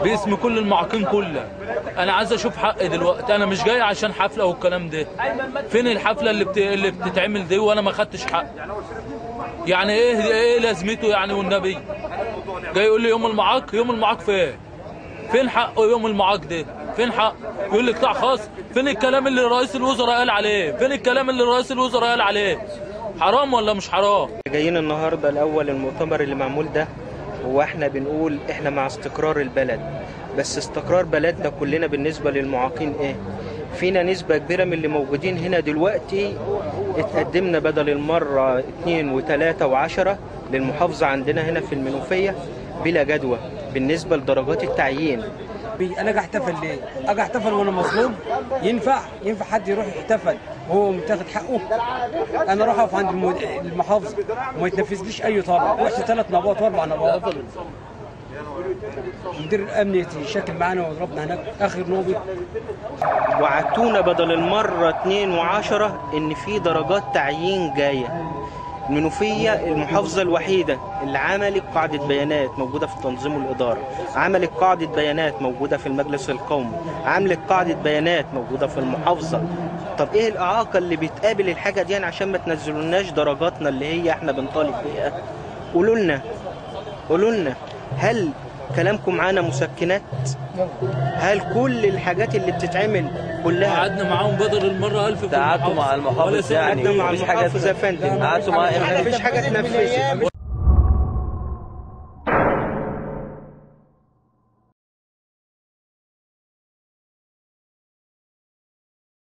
باسم كل المعاقين كلها انا عايز اشوف حقي دلوقتي انا مش جاي عشان حفله والكلام ده فين الحفله اللي بت... اللي بتتعمل دي وانا ما خدتش حق يعني ايه ايه لازمته يعني والنبي جاي يقول لي يوم المعاق يوم المعاق فين فين حقه يوم المعاق ده فين حق يقول لي قطاع خاص فين الكلام اللي رئيس الوزراء قال عليه فين الكلام اللي رئيس الوزراء قال عليه حرام ولا مش حرام جايين النهارده الاول المؤتمر اللي معمول ده هو احنا بنقول احنا مع استقرار البلد بس استقرار بلدنا كلنا بالنسبه للمعاقين ايه فينا نسبة كبيرة من اللي موجودين هنا دلوقتي اتقدمنا بدل المرة اتنين وتلاتة وعشرة للمحافظة عندنا هنا في المنوفية بلا جدوى بالنسبة لدرجات التعيين بي- انا اجي احتفل ليه؟ اجي احتفل وانا مظلوم ينفع ينفع حد يروح يحتفل وهو متاخد حقه؟ انا اروح اقف عند المد- المحافظه وما يتنفذليش اي طلب رحت ثلاث نبات واربع نبات مدير الامن يتشكل معانا وضربنا هناك اخر نوبه وعدتونا بدل المرة اتنين وعشرة ان في درجات تعيين جاية المنوفية المحافظة الوحيدة اللي عملت قاعدة بيانات موجودة في التنظيم والإدارة عملت قاعدة بيانات موجودة في المجلس القومي عملت قاعدة بيانات موجودة في المحافظة طب ايه الإعاقة اللي بتقابل الحاجة دي عشان ما تنزلوناش درجاتنا اللي هي احنا بنطالب بيها قولوا لنا قولوا لنا هل كلامكم معانا مسكنات هل كل الحاجات اللي بتتعمل كلها قعدنا معاهم بدل المره 1000 في قعدتوا مع المحافظة. المحافظ ولا ساعة. يعني قعدنا مع مفيش حاجة المحافظ يا فندم قعدتوا مع مفيش حاجه اتنفذت